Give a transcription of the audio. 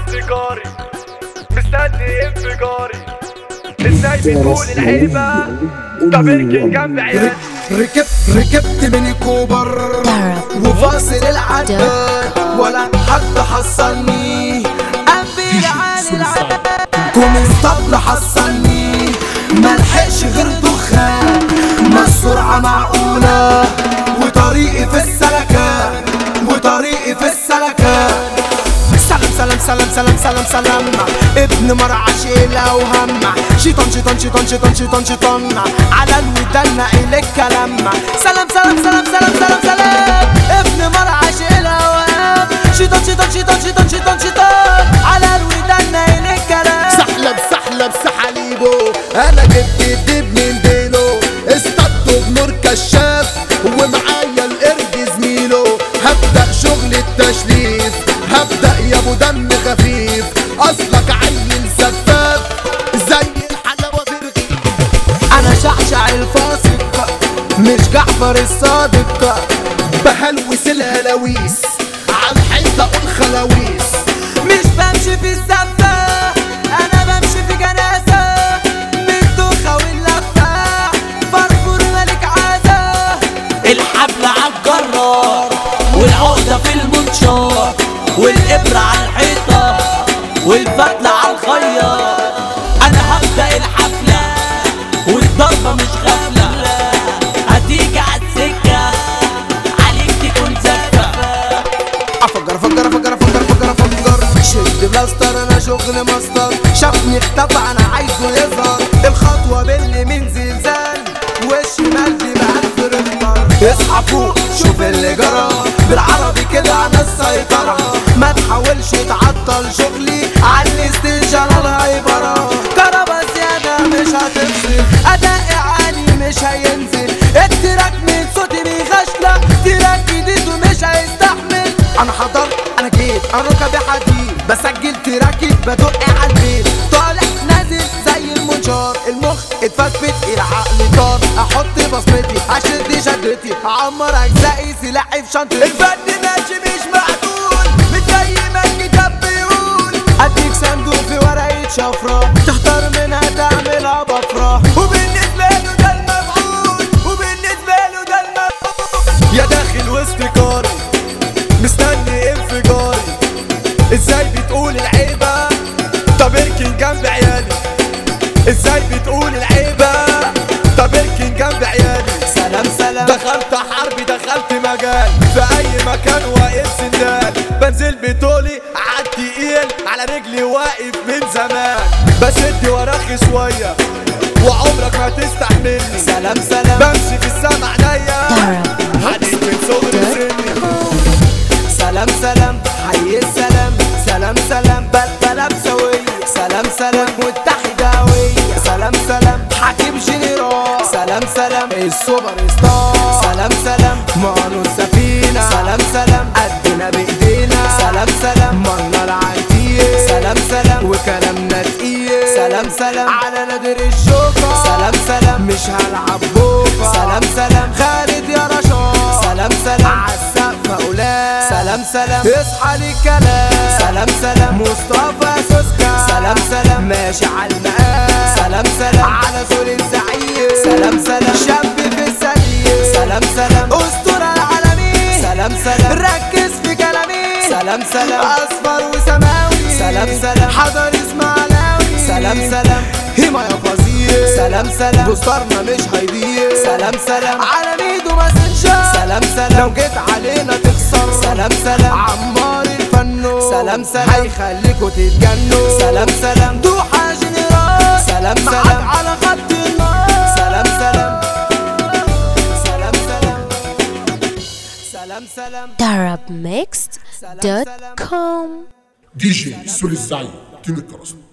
افتكاري مستني انفجاري ازاي بتقول العيبة طب اركن جنب عيالي ركبت ركبت من كوبر وفاصل العداد ولا حد حصلني قلبي عالي العداد كوم اسطبل حصلني ملحقش غير دخان ما السرعة معقولة وطريقي في السلكان وطريقي في السلكان سلام سلام سلام سلام سلام سلام ابن مرعى شيلة وهمة شيطان شيطان شيطان شيطان شيطان شيطان على الودان نقل الكلام سلام سلام سلام سلام سلام سلام ابن مرعى شيلة وهم شيطان شيطان شيطان شيطان شيطان شيطان على الودان نقل الكلام سحلب سحلب سحليبو انا جبت الدب من دينه اصطدته بنور كشاف ومعايا القرد زميله هبدأ شغل التشريف هبدأ يا ابو دم خفيف اصلك عيل سفاف زي الحلاوة في رغيف انا شعشع الفاسق مش جعفر الصادق بهلوس الهلاويس عالحيطة اقول خلاويس مش بمشي في الزفة أنا بمشي في جنازة من الدوخة واللفة فرفور ملك عازة الحبل عالجرار والعقدة في المنشار والإبرة على الحيطة والفتلة على الخياط أنا هبدأ الحفلة والضربة مش غفلة هتيجي عالسكة عليك تكون زفة أفجر أفجر أفجر أفجر أفجر أفجر شد بلاستر أنا شغل ماستر شافني اختفى أنا عايزه يظهر الخطوة باللي من زلزال والشمال دي بقى اختار اصحى فوق شوف اللي جرى بالعربي كده أنا السيطرة ما تحاولش تعطل شغلي على الاستيشن الهايبرة كهربا زيادة مش هتفصل أداء عالي مش هينزل التراك من صوتي بيغشلق تراك جديد ومش هيستحمل انا حضرت انا جيت انا ركبي حديد بسجل تراكي بدق على البيت طالع نازل زي المنشار المخ اتفتفت العقل طار احط بصمتي اشد شدتي اعمر اجزائي سلاحي في شنطتي الفن ماشي مش معدول مش زي ما الكتاب بيقول اديك صندوق في ورقة شفرة تختار منها تعملها بفرة وبالنسبة له ده المفعول وبالنسبة له ده المفعول يا داخل وسط كاري مستني انفجاري ازاي بتقول العيبة طب اركن جنب عيالي ازاي بتقول العيبة طب اركن جنب عيالي سلام سلام دخلت حرب دخلت مجال في اي مكان واقف سندال بنزل بطولي عالتقيل على رجلي واقف من زمان بشد وراخي شوية وعمرك ما تستحملني سلام سلام بمشي في السما عينيا حديد من صغري سني سلام سلام حي السلام سلام سلام بلبلة بسوية سلام سلام متحداوية سلام سلام حكيم جنرال سلام سلام السوبر ستار سلام سلام مانو السفينة سلام سلام قدنا بايدينا سلام سلام مرنا العتيه سلام سلام وكلامنا تقيل سلام سلام على نادر الشوكة سلام سلام مش هلعب بوكا سلام سلام خالد يا رشاد سلام سلام عالسقف أولاد سلام سلام اصحى للكلام سلام سلام مصطفى سوسكا سلام سلام ماشي على المقام سلام سلام على سور الزعيم سلام سلام شاب في السليم سلام سلام أسطورة العالمين سلام سلام ركز في كلامي سلام سلام أصفر وسماوي سلام سلام حضر اسماعيلاوي سلام سلام حماية فظيع سلام سلام بوسترنا مش هيضيع سلام سلام على ميدو ماسنجر سلام سلام لو جيت علينا تخسر سلام سلام عمار الفنو سلام سلام هيخليكوا تتجنوا سلام سلام دوحة جنرال سلام سلام على خط النار سلام سلام سلام سلام سلام سلام darabmixed.com دي جي سولي الزعيم تيم الكراسي